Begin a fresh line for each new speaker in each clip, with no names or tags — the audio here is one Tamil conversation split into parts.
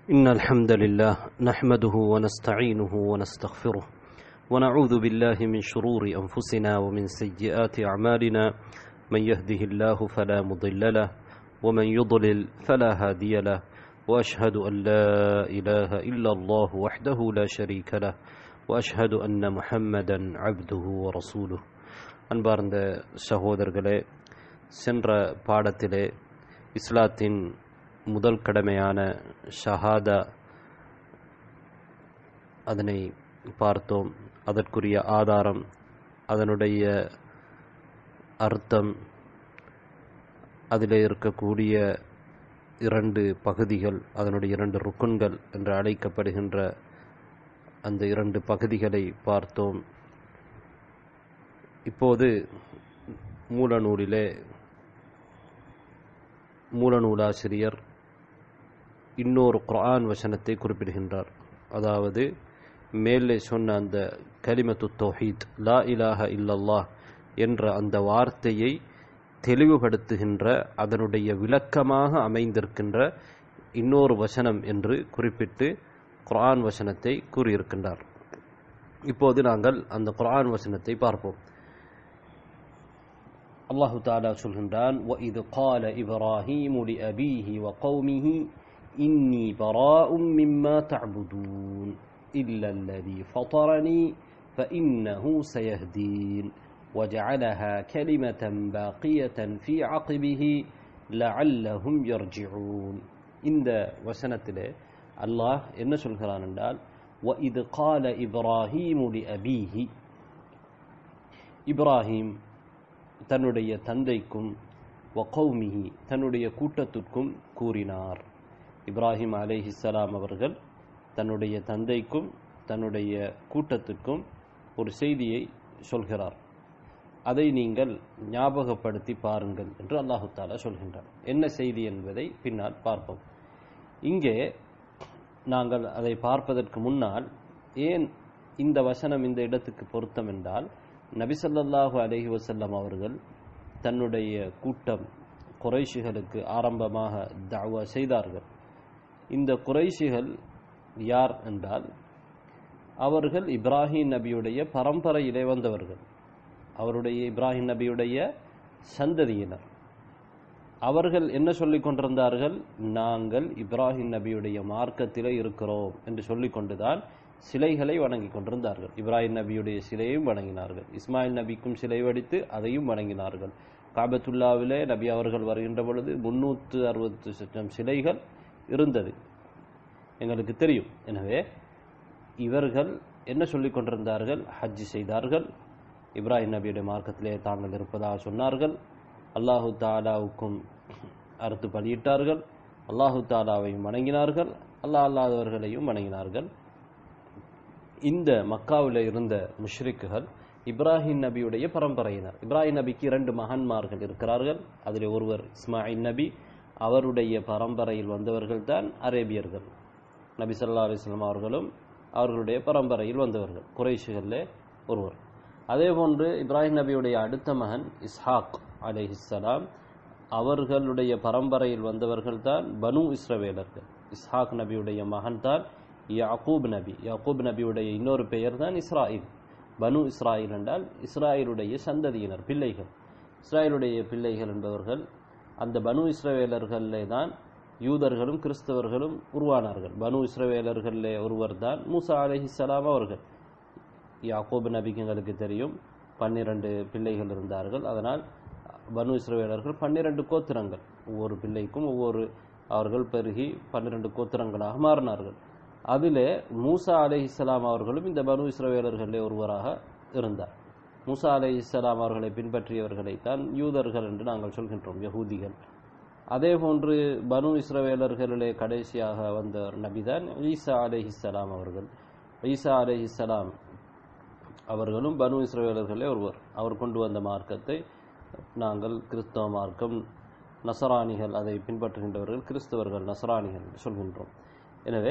إن الحمد لله نحمده ونستعينه ونستغفره ونعوذ بالله من شرور أنفسنا ومن سيئات أعمالنا من يهده الله فلا مضل له ومن يضلل فلا هادي له وأشهد أن لا إله إلا الله وحده لا شريك له وأشهد أن محمدا عبده ورسوله அன்பார்ந்த சகோதரர்களே சென்ற பாடத்திலே இஸ்லாத்தின் முதல் கடமையான ஷஹாதா அதனை பார்த்தோம் அதற்குரிய ஆதாரம் அதனுடைய அர்த்தம் அதில் இருக்கக்கூடிய இரண்டு பகுதிகள் அதனுடைய இரண்டு ருக்குன்கள் என்று அழைக்கப்படுகின்ற அந்த இரண்டு பகுதிகளை பார்த்தோம் இப்போது மூலநூலிலே மூலநூலாசிரியர் இன்னொரு குர்ஆன் வசனத்தை குறிப்பிடுகின்றார் அதாவது மேலே சொன்ன அந்த கலிமத்து தௌஹீத் லா இலாஹ இல்லல்லாஹ் என்ற அந்த வார்த்தையை தெளிவுபடுத்துகின்ற அதனுடைய விளக்கமாக அமைந்திருக்கின்ற இன்னொரு வசனம் என்று குறிப்பிட்டு குர்ஆன் வசனத்தை கூறியிருக்கின்றார் இப்போது நாங்கள் அந்த குர்ஆன் வசனத்தை பார்ப்போம் அல்லாஹு தாலா சொல்கின்றான் وَإِذْ قَالَ إِبْرَاهِيمُ لِأَبِيهِ وَقَوْمِهِ إِنِّي بَرَاءٌ مِّمَّا تَعْبُدُونَ إِلَّا الَّذِي فَطَرَنِي فَإِنَّهُ سَيَهْدِينِ وَجَعَلَهَا كَلِمَةً بَاقِيَةً فِي عَقِبِهِ لَعَلَّهُمْ يَرْجِعُونَ இந்த வசனத்திலே அல்லாஹ் என்ன சொல்கிறான் என்றால் وَإِذْ قَالَ إِبْرَاهِيمُ لِأَبِيهِ இப்ராஹிம் தன்னுடைய தந்தைக்கும் வகௌமிஹி தன்னுடைய கூட்டத்திற்கும் கூறினார் இப்ராஹிம் அலைஹிஸ்ஸலாம் அவர்கள் தன்னுடைய தந்தைக்கும் தன்னுடைய கூட்டத்திற்கும் ஒரு செய்தியை சொல்கிறார் அதை நீங்கள் ஞாபகப்படுத்தி பாருங்கள் என்று அல்லாஹு தாலா சொல்கின்றார் என்ன செய்தி என்பதை பின்னால் பார்ப்போம் இங்கே நாங்கள் அதை பார்ப்பதற்கு முன்னால் ஏன் இந்த வசனம் இந்த இடத்துக்கு பொருத்தம் என்றால் நபிசல்லாஹு அலஹி வசல்லம் அவர்கள் தன்னுடைய கூட்டம் குறைஷிகளுக்கு ஆரம்பமாக தாவா செய்தார்கள் இந்த குறைஷிகள் யார் என்றால் அவர்கள் இப்ராஹிம் நபியுடைய பரம்பரையிலே வந்தவர்கள் அவருடைய இப்ராஹிம் நபியுடைய சந்ததியினர் அவர்கள் என்ன சொல்லிக் கொண்டிருந்தார்கள் நாங்கள் இப்ராஹிம் நபியுடைய மார்க்கத்திலே இருக்கிறோம் என்று சொல்லிக் கொண்டுதான் சிலைகளை வணங்கி கொண்டிருந்தார்கள் இப்ராஹிம் நபியுடைய சிலையும் வணங்கினார்கள் இஸ்மாயில் நபிக்கும் சிலை வடித்து அதையும் வணங்கினார்கள் காபத்துல்லாவிலே நபி அவர்கள் வருகின்ற பொழுது முன்னூற்று அறுபத்து லட்சம் சிலைகள் இருந்தது எங்களுக்கு தெரியும் எனவே இவர்கள் என்ன சொல்லிக் கொண்டிருந்தார்கள் ஹஜ்ஜி செய்தார்கள் இப்ராஹிம் நபியுடைய மார்க்கத்திலே தாங்கள் இருப்பதாக சொன்னார்கள் அல்லாஹு தாலாவுக்கும் அறுத்து பலியிட்டார்கள் அல்லாஹு தாலாவையும் வணங்கினார்கள் அல்லாஹ் அல்லாதவர்களையும் வணங்கினார்கள் இந்த மக்காவில் இருந்த முஷ்ரிக்குகள் இப்ராஹிம் நபியுடைய பரம்பரையினர் இப்ராஹிம் நபிக்கு இரண்டு மகன்மார்கள் இருக்கிறார்கள் அதில் ஒருவர் இஸ்மாயில் நபி அவருடைய பரம்பரையில் வந்தவர்கள் தான் அரேபியர்கள் நபி சல்லா அலிஸ்லாம் அவர்களும் அவர்களுடைய பரம்பரையில் வந்தவர்கள் குறைஷிகளில் ஒருவர் அதே போன்று இப்ராஹிம் நபியுடைய அடுத்த மகன் இஸ்ஹாக் அலிஹிஸ்லாம் அவர்களுடைய பரம்பரையில் வந்தவர்கள் தான் பனு இஸ்ரவேலர்கள் இஸ்ஹாக் நபியுடைய மகன் தான் யாக்கூப் நபி யாக்கூப் நபியுடைய இன்னொரு பெயர் தான் இஸ்ராயில் பனு இஸ்ராயில் என்றால் இஸ்ராயலுடைய சந்ததியினர் பிள்ளைகள் இஸ்ராயலுடைய பிள்ளைகள் என்பவர்கள் அந்த பனு இஸ்ரவேலர்களே தான் யூதர்களும் கிறிஸ்தவர்களும் உருவானார்கள் பனு இஸ்ரவேலர்களே ஒருவர் தான் மூசா அலஹிசலாம் அவர்கள் யாக்கூப் நபிக்கு எங்களுக்கு தெரியும் பன்னிரண்டு பிள்ளைகள் இருந்தார்கள் அதனால் பனு இஸ்ரவேலர்கள் பன்னிரண்டு கோத்திரங்கள் ஒவ்வொரு பிள்ளைக்கும் ஒவ்வொரு அவர்கள் பெருகி பன்னிரண்டு கோத்திரங்களாக மாறினார்கள் அதிலே மூசா அலை இஸ்லாம் அவர்களும் இந்த பனு இஸ்ரவேலர்களே ஒருவராக இருந்தார் மூசா அலை இஸ்லாம் அவர்களை பின்பற்றியவர்களை தான் யூதர்கள் என்று நாங்கள் சொல்கின்றோம் யகூதிகள் அதே போன்று பனு இஸ்ரவேலர்களிலே கடைசியாக வந்த நபிதான் ஈசா அலை இஸ்லாம் அவர்கள் ஈசா அலை இஸ்லாம் அவர்களும் பனு இஸ்ரவேலர்களே ஒருவர் அவர் கொண்டு வந்த மார்க்கத்தை நாங்கள் கிறிஸ்தவ மார்க்கம் நசராணிகள் அதை பின்பற்றுகின்றவர்கள் கிறிஸ்தவர்கள் நசராணிகள் என்று சொல்கின்றோம் எனவே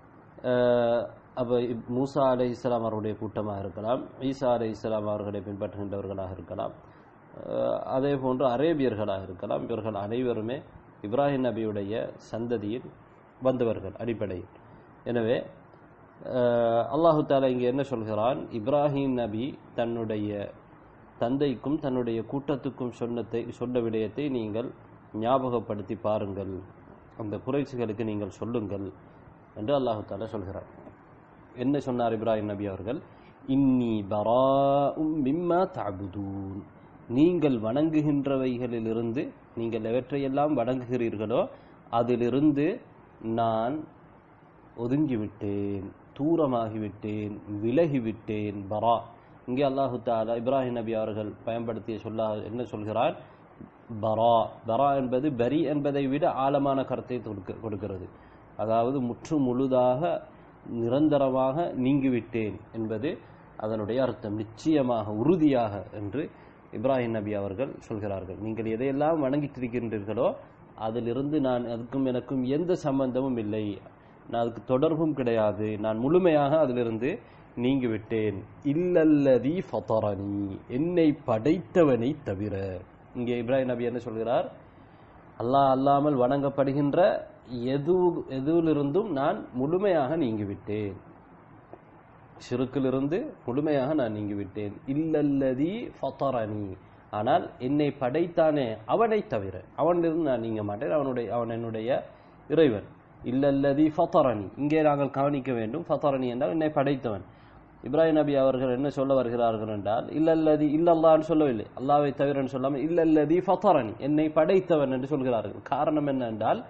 அப்போ மூசா அலை இஸ்லாம் அவருடைய கூட்டமாக இருக்கலாம் ஈசா அலை இஸ்லாம் அவர்களை பின்பற்றுகின்றவர்களாக இருக்கலாம் அதே போன்று அரேபியர்களாக இருக்கலாம் இவர்கள் அனைவருமே இப்ராஹிம் நபியுடைய சந்ததியில் வந்தவர்கள் அடிப்படையில் எனவே அஹ், அல்லாஹு தாலா இங்கே என்ன சொல்கிறான் இப்ராஹிம் நபி தன்னுடைய தந்தைக்கும் தன்னுடைய கூட்டத்துக்கும் சொன்னத்தை சொன்ன விடயத்தை நீங்கள் ஞாபகப்படுத்தி பாருங்கள் அந்த குறைச்சிகளுக்கு நீங்கள் சொல்லுங்கள் என்று அல்லாஹு தாலா சொல்கிறார் என்ன சொன்னார் இப்ராஹிம் நபி அவர்கள் இன்னி பராஉம் மிம்மா தஅபுதூன் நீங்கள் வணங்குகின்றவைகளிலிருந்து நீங்கள் எவற்றையெல்லாம் வணங்குகிறீர்களோ அதிலிருந்து நான் ஒதுங்கிவிட்டேன் தூரமாகிவிட்டேன் விலகிவிட்டேன் பரா இங்கே அல்லாஹு தாலா இப்ராஹிம் நபி அவர்கள் பயன்படுத்திய சொல்ல என்ன சொல்கிறார் பரா பரா என்பது பரி என்பதை விட ஆழமான கருத்தை கொடுக்க- கொடுக்கிறது அதாவது முற்று முழுதாக நிரந்தரமாக நீங்கிவிட்டேன் என்பது அதனுடைய அர்த்தம் நிச்சயமாக உறுதியாக என்று இப்ராஹிம் நபி அவர்கள் சொல்கிறார்கள் நீங்கள் எதையெல்லாம் வணங்கிட்டிருக்கின்றீர்களோ அதிலிருந்து நான் அதுக்கும் எனக்கும் எந்த சம்பந்தமும் இல்லை நான் அதுக்கு தொடர்பும் கிடையாது நான் முழுமையாக அதிலிருந்து நீங்கிவிட்டேன் இல்லல்லதி ஃபதரனி என்னை படைத்தவனை தவிர இங்கே இப்ராஹிம் நபி என்ன சொல்கிறார் அல்லாஹ் அல்லாமல் வணங்கப்படுகின்ற எது எதுவிலிருந்தும் நான் முழுமையாக நீங்கிவிட்டேன் ஷிருக்கிலிருந்து முழுமையாக நான் நீங்கிவிட்டேன் இல்லல்லதி ஃபதரனி ஆனால் என்னை படைத்தானே அவனை தவிர அவனிலிருந்து நான் நீங்க மாட்டேன் அவனுடைய அவன் என்னுடைய இறைவன் இல்லல்லதி ஃபதரனி இங்கே நாங்கள் கவனிக்க வேண்டும் ஃபதரனி என்றால் என்னை படைத்தவன் இப்ராஹிம் நபி அவர்கள் என்ன சொல்ல வருகிறார்கள் என்றால் இல்லல்லதி இல்லல்லான்னு சொல்லவில்லை அல்லாவை தவிரன்னு சொல்லாமல் இல்லல்லதி ஃபதரனி என்னை படைத்தவன் என்று சொல்கிறார்கள் காரணம் என்ன என்றால்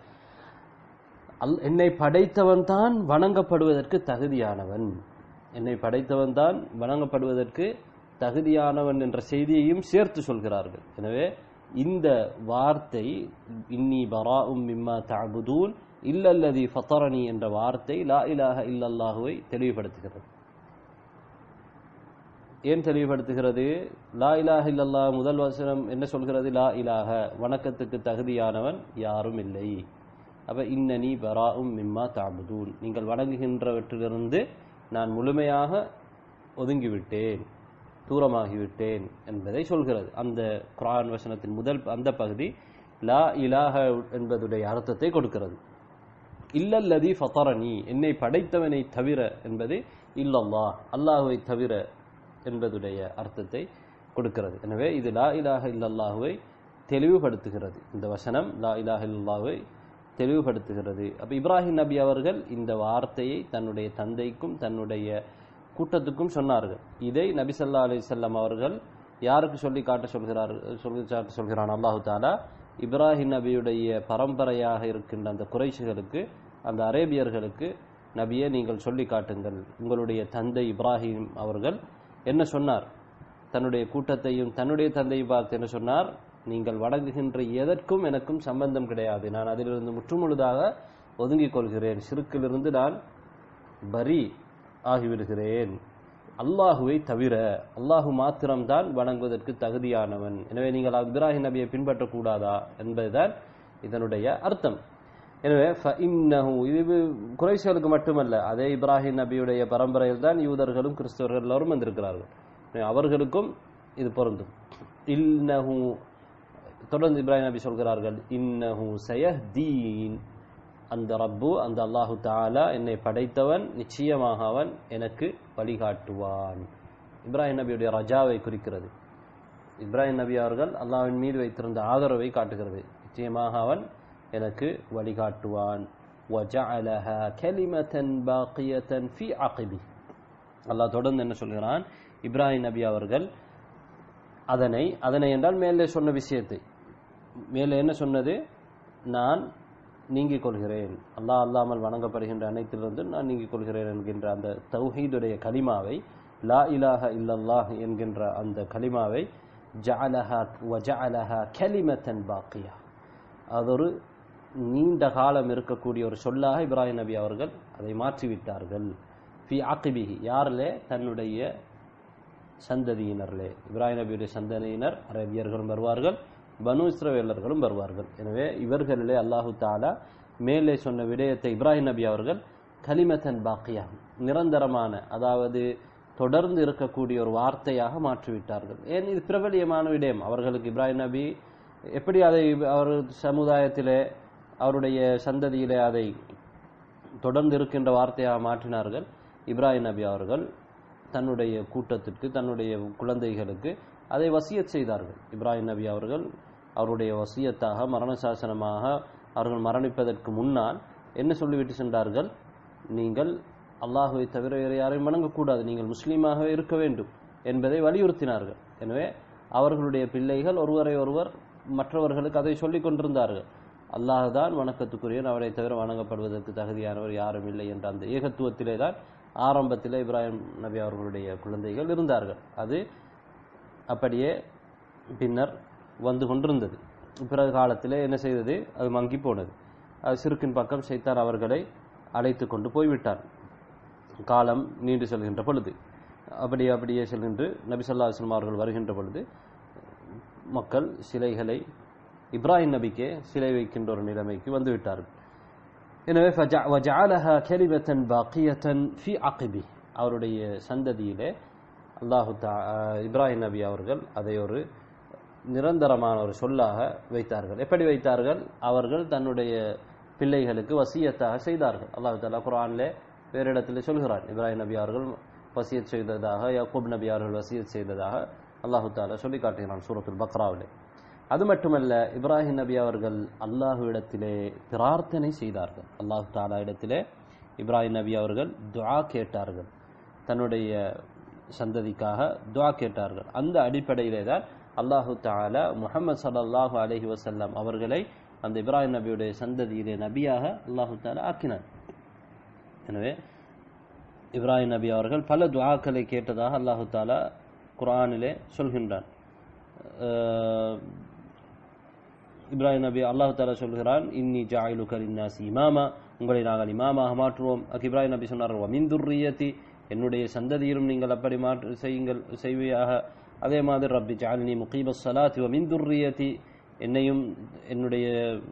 அல் என்னை படைத்தவன் தான் வணங்கப்படுவதற்கு தகுதியானவன் என்னை படைத்தவன் தான் வணங்கப்படுவதற்கு தகுதியானவன் என்ற செய்தியையும் சேர்த்து சொல்கிறார்கள் எனவே இந்த வார்த்தை இன்னி பராஉம் மிம்மா தஅபுதூன் இல்லல்லதி ஃபதரனி என்ற வார்த்தை லா இலாஹ இல்லல்லாஹுவை தெளிவுபடுத்துகிறது ஏன் தெளிவுபடுத்துகிறது லா இலாஹ இல்லல்லாஹ் முதல் வசனம் என்ன சொல்கிறது லா இலாஹ வணக்கத்துக்கு தகுதியானவன் யாரும் இல்லை அப்ப இன்னனி பராஉம் மிம்மா தாபுதூன் நீங்கள் வணங்குகின்றவற்றிலிருந்து நான் முழுமையாக ஒதுங்கிவிட்டேன் தூரமாகிவிட்டேன் என்பதை சொல்கிறது அந்த குர்ஆன் வசனத்தின் முதல் அந்த பகுதி லா இலாஹ என்பதுடைய அர்த்தத்தை கொடுக்கிறது இல்லல்லதி ஃபதரனி என்னை படைத்தவனை தவிர என்பது இல்லல்லாஹ் அல்லாஹுவை தவிர என்பதுடைய அர்த்தத்தை கொடுக்கிறது எனவே இது லா இலாஹ இல்லல்லாஹுவை தெளிவுபடுத்துகிறது இந்த வசனம் லா இலாஹ இல்லல்லாஹுவை தெளிவுபடுத்துகிறது அப்ப இப்ராஹிம் நபி அவர்கள் இந்த வார்த்தையை தன்னுடைய தந்தைக்கும் தன்னுடைய கூட்டத்துக்கும் சொன்னார்கள் இதை நபி ஸல்லல்லாஹு அலைஹி வஸல்லம் அவர்கள் யாருக்கு சொல்லி காட்ட சொல்கிறார் சொல்லி காட்ட சொல்கிறான் அல்லாஹு தாலா இப்ராஹிம் நபியுடைய பரம்பரையாக இருக்கின்ற அந்த குறைஷிகளுக்கு அந்த அரேபியர்களுக்கு நபியே நீங்கள் சொல்லி காட்டுங்கள் உங்களுடைய தந்தை இப்ராஹிம் அவர்கள் என்ன சொன்னார் தன்னுடைய கூட்டத்தையும் தன்னுடைய தந்தையை பார்த்து என்ன சொன்னார் நீங்கள் வணங்குகின்ற எதற்கும் எனக்கும் சம்பந்தம் கிடையாது நான் அதிலிருந்து முற்றுமுழுதாக ஒதுங்கிக் கொள்கிறேன் சிறுக்கிலிருந்து நான் பரி ஆகிவிடுகிறேன் அல்லாஹுவை தவிர அல்லாஹு மாத்திரம்தான் வணங்குவதற்கு தகுதியானவன் எனவே நீங்கள் இப்ராஹிம் நபியை பின்பற்றக்கூடாதா என்பதுதான் இதனுடைய அர்த்தம் எனவே فإنه இது குறைஷிகளுக்கு மட்டுமல்ல அதே இப்ராஹிம் நபியுடைய பரம்பரையில் தான் யூதர்களும் கிறிஸ்தவர்கள் எல்லோரும் வந்திருக்கிறார்கள் எனவே அவர்களுக்கும் இது பொருந்தும் இன்னஹு தொடர்ந்து இப்ராஹிம் நபி சொல்கிறார்கள் இன்னஹு சயஹ்தீன் அந்த ரப்பு அந்த அல்லாஹு தாலா என்னை படைத்தவன் நிச்சயமாக அவன் எனக்கு வழிகாட்டுவான் இப்ராஹிம் நபியுடைய ரஜாவை குறிக்கிறது இப்ராஹிம் நபி அவர்கள் அல்லாஹ்வின் மீது வைத்திருந்த ஆதரவை காட்டுகிறது நிச்சயமாக அவன் எனக்கு வழிகாட்டுவான் وَجَعَلَهَا كَلِمَةً بَاقِيَةً فِي عَقِبِهِ அல்லாஹ் தொடர்ந்து என்ன சொல்கிறான் இப்ராஹிம் நபி அவர்கள் அதனை அதனை என்றால் மேலே சொன்ன விஷயத்தை மேலே என்ன சொன்னது நான் நீங்கிக் கொள்கிறேன் அல்லாஹ் அல்லாமல் வணங்கப்படுகின்ற அனைத்திலிருந்து நான் நீங்கிக் கொள்கிறேன் என்கின்ற அந்த தௌஹீதுடைய கலிமாவை லா இலாஹ இல்லல்லாஹ் என்கின்ற அந்த கலிமாவை ஜஅலஹா வஜஅலஹா கலிமத்தன் பாக்கியா அதொரு நீண்ட காலம் இருக்கக்கூடிய ஒரு சொல்லாக இப்ராஹிம் நபி அவர்கள் அதை மாற்றிவிட்டார்கள் ஃபி ஆக்கிபிஹி யாரிலே தன்னுடைய சந்ததியினர்களே இப்ராஹிம் நபியுடைய சந்ததியினர் அரேபியர்களும் வருவார்கள் பனு இஸ்ரவேலர்களும் வருவார்கள் எனவே இவர்களிலே அல்லாஹு தாலா மேலே சொன்ன விடயத்தை இப்ராஹிம் நபி அவர்கள் கலிமத்தன் பாக்கியா நிரந்தரமான அதாவது தொடர்ந்து இருக்கக்கூடிய ஒரு வார்த்தையாக மாற்றிவிட்டார்கள் ஏன் இது பிரபலியமான விடயம் அவர்களுக்கு இப்ராஹிம் நபி எப்படி அதை அவர் சமுதாயத்திலே அவருடைய சந்ததியிலே அதை தொடர்ந்து இருக்கின்ற வார்த்தையாக மாற்றினார்கள் இப்ராஹிம் நபி அவர்கள் தன்னுடைய கூட்டத்திற்கு தன்னுடைய குழந்தைகளுக்கு அதை வசியத் செய்தார்கள் இப்ராஹிம் நபி அவர்கள் அவருடைய வசியத்தாக மரண சாசனமாக அவர்கள் மரணிப்பதற்கு முன்னால் என்ன சொல்லிவிட்டு சென்றார்கள் நீங்கள் அல்லாஹுவை தவிர வேறு யாரையும் வணங்கக்கூடாது நீங்கள் முஸ்லீமாகவே இருக்க வேண்டும் என்பதை வலியுறுத்தினார்கள் எனவே அவர்களுடைய பிள்ளைகள் ஒருவரை ஒருவர் மற்றவர்களுக்கு அதை சொல்லிக் கொண்டிருந்தார்கள் அல்லாஹ் தான் வணக்கத்துக்குரியன் அவரை தவிர வணங்கப்படுவதற்கு தகுதியானவர் யாரும் இல்லை என்ற அந்த ஏகத்துவத்திலே தான் ஆரம்பத்தில் இப்ராஹிம் நபி அவர்களுடைய குழந்தைகள் இருந்தார்கள் அது அப்படியே பின்னர் வந்து கொண்டிருந்தது பிறகு காலத்திலே என்ன செய்தது அது மங்கி போனது அது சிறுக்கின் பக்கம் சைத்தான் அவர்களை அழைத்து கொண்டு போய்விட்டார் காலம் நீண்டு செல்கின்ற பொழுது அப்படியே அப்படியே செல்கின்ற நபி ஸல்லல்லாஹு அலைஹி வஸல்லம் அவர்கள் வருகின்ற பொழுது மக்கள் சிலைகளை இப்ராஹிம் நபிக்கே சிலை வைக்கின்ற ஒரு நிலைமைக்கு வந்து விட்டார்கள் எனவே فجع- وجعلها كلمة باقية في عقبه அவருடைய சந்ததியிலே அல்லாஹு தா இப்ராஹிம் நபி அவர்கள் அதை ஒரு நிரந்தரமான ஒரு சொல்லாக வைத்தார்கள் எப்படி வைத்தார்கள் அவர்கள் தன்னுடைய பிள்ளைகளுக்கு வசியத்தாக செய்தார்கள் அல்லாஹ் தாலா குர்ஆனிலே வேறு இடத்துல சொல்கிறான் இப்ராஹிம் நபி அவர்கள் வசியத் செய்ததாக யாக்கூப் நபி அவர்கள் வசியத் செய்ததாக அல்லாஹு தாலா சொல்லி காட்டுகிறான் சூரத்துல் பக்ராவிலே அது மட்டுமல்ல இப்ராஹிம் நபி அவர்கள் அல்லாஹு இடத்திலே பிரார்த்தனை செய்தார்கள் அல்லாஹு தாலா இடத்திலே இப்ராஹிம் நபி அவர்கள் துஆ கேட்டார்கள் தன்னுடைய சந்ததிக்காக துஆ கேட்டார்கள் அந்த அடிப்படையிலே தான் அல்லாஹு தாலா முஹம்மது ஸல்லல்லாஹு அலைஹி வஸல்லம் அவர்களை அந்த இப்ராஹிம் நபியுடைய சந்ததியிலே நபியாக அல்லாஹு தாலா ஆக்கினார் எனவே இப்ராஹிம் நபி அவர்கள் பல துஆக்களை கேட்டதாக அல்லாஹு தாலா குர்ஆனிலே சொல்கின்றான் அஹ், இப்ராஹிம் நபி அல்லாஹு தாலா சொல்கிறான் இன்னி ஜாயிலுக லின்னாசி இமாமா உங்களை நாங்கள் இமாமாக மாற்றுவோம் அதுக்கு இப்ராஹிம் நபி சொன்னார் வமின் துர்ரியத்தி என்னுடைய சந்ததியிலும் நீங்கள் அப்படி மாற்று செய்யுங்கள் செய்வியாக அதே மாதிரி ரப்பி ஜாலினி முகீப சலாத்தி வமின் துர்ரியத்தி என்னையும் என்னுடைய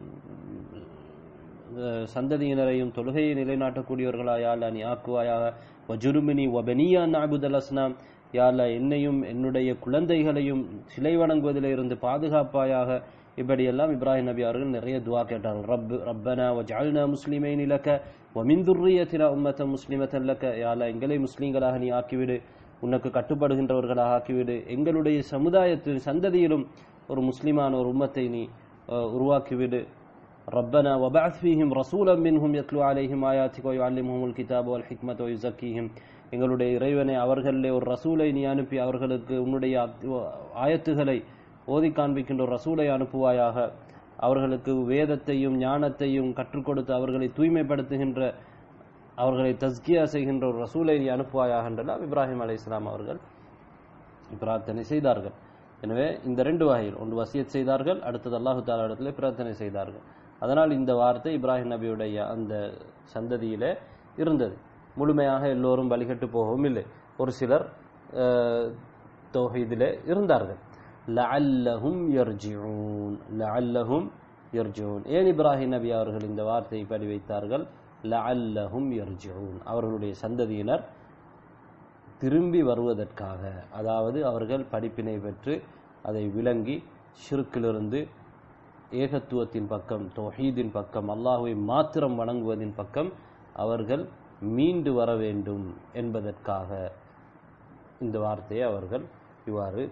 அஹ், சந்ததியினரையும் தொழுகையை நிலைநாட்டக்கூடியவர்களாயா அல்ல நீ ஆக்குவாயாக வஜுருமினி வபனியா நாபுதல் அஸ்னாம் யாழ்லா என்னையும் என்னுடைய குழந்தைகளையும் சிலை வணங்குவதிலே இருந்து பாதுகாப்பாயாக இப்படியெல்லாம் இப்ராஹிம் நபி அவர்கள் நிறைய துவா கேட்டார்கள் ரப் ரப்பனா வஜ்அல்னா முஸ்லிமைன் லக வமின் துர்ரியத்தினா உம்மத்தன் முஸ்லிமத்தன் லக யாழ்லா எங்களை முஸ்லீம்களாக நீ ஆக்கிவிடு உனக்கு கட்டுப்படுகின்றவர்களாக ஆக்கிவிடு எங்களுடைய சமுதாயத்தின் சந்ததியிலும் ஒரு முஸ்லிமான ஒரு உம்மத்தை நீ அஹ், உருவாக்கிவிடு ربنا وبعث فيهم رسولا منهم يتلو عليهم آياتك ويعلمهم الكتاب والحكمة ويزكيهم எங்களுடைய இறைவனை அவர்களிலே ஒரு ரசூலை நீ அனுப்பி அவர்களுக்கு உன்னுடைய அத்- ஆயத்துகளை ஓதி காண்பிக்கின்ற ஒரு ரசூலை அனுப்புவாயாக அவர்களுக்கு வேதத்தையும் ஞானத்தையும் கற்றுக் கொடுத்து அவர்களை தூய்மைப்படுத்துகின்ற அவர்களை தஸ்கியா செய்கின்ற ஒரு ரசூலை நீ அனுப்புவாயாக என்றெல்லாம் இப்ராஹிம் அலைஹிஸ்ஸலாம் அவர்கள் பிரார்த்தனை செய்தார்கள் எனவே இந்த ரெண்டு வகையில் ஒன்று வசியத் செய்தார்கள் அடுத்தது அல்லாஹு தாலா இடத்துல பிரார்த்தனை செய்தார்கள் அதனால் இந்த வார்த்தை இப்ராஹிம் நபியுடைய அந்த சந்ததியிலே இருந்தது முழுமையாக எல்லோரும் வழிகட்டு போகவும் இல்லை ஒரு சிலர் தௌஹீதிலே இருந்தார்கள் லஅல்லஹும் யர்ஜிஊன் லஅல்லஹும் யர்ஜிஊன் ஏன் இப்ராஹிம் நபி அவர்கள் இந்த வார்த்தையை படி வைத்தார்கள் லஅல்லஹும் யர்ஜிஊன் அவர்களுடைய சந்ததியினர் திரும்பி வருவதற்காக அதாவது அவர்கள் படிப்பினை பெற்று அதை விளங்கி ஷிருக்கிலிருந்து ஏகத்துவத்தின் பக்கம் தௌஹீதின் பக்கம் அல்லாஹுவை மாத்திரம் வணங்குவதின் பக்கம் அவர்கள் மீண்டு வர வேண்டும் என்பதற்காக இந்த வார்த்தையை அவர்கள் இவ்வாறு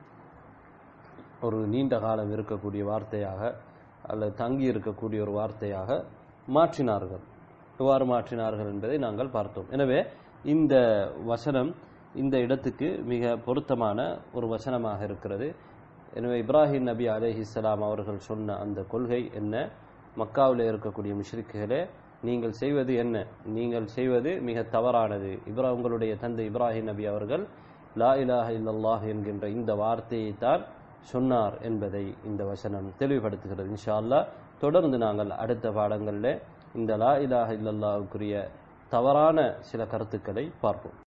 ஒரு நீண்ட காலம் இருக்கக்கூடிய வார்த்தையாக அல்லது தங்கி இருக்கக்கூடிய ஒரு வார்த்தையாக மாற்றினார்கள் எவ்வாறு மாற்றினார்கள் என்பதை நாங்கள் பார்த்தோம் எனவே இந்த வசனம் இந்த இடத்துக்கு மிக பொருத்தமான ஒரு வசனமாக இருக்கிறது எனவே இப்ராஹிம் நபி அலைஹிஸ்ஸலாம் அவர்கள் சொன்ன அந்த கொள்கை என்ன மக்காவில் இருக்கக்கூடிய முஷ்ரிக்குகளே நீங்கள் செய்வது என்ன நீங்கள் செய்வது மிக தவறானது இப்ரா உங்களுடைய தந்தை இப்ராஹிம் நபி அவர்கள் லா இலாஹ இல்லல்லாஹ் என்கின்ற இந்த வார்த்தையை தான் சொன்னார் என்பதை இந்த வசனம் தெளிவுபடுத்துகிறது இன்ஷா அல்லாஹ் தொடர்ந்து நாங்கள் அடுத்த பாடங்களில் இந்த லா இலாஹ இல்லல்லாஹுக்குரிய தவறான சில கருத்துக்களை பார்ப்போம்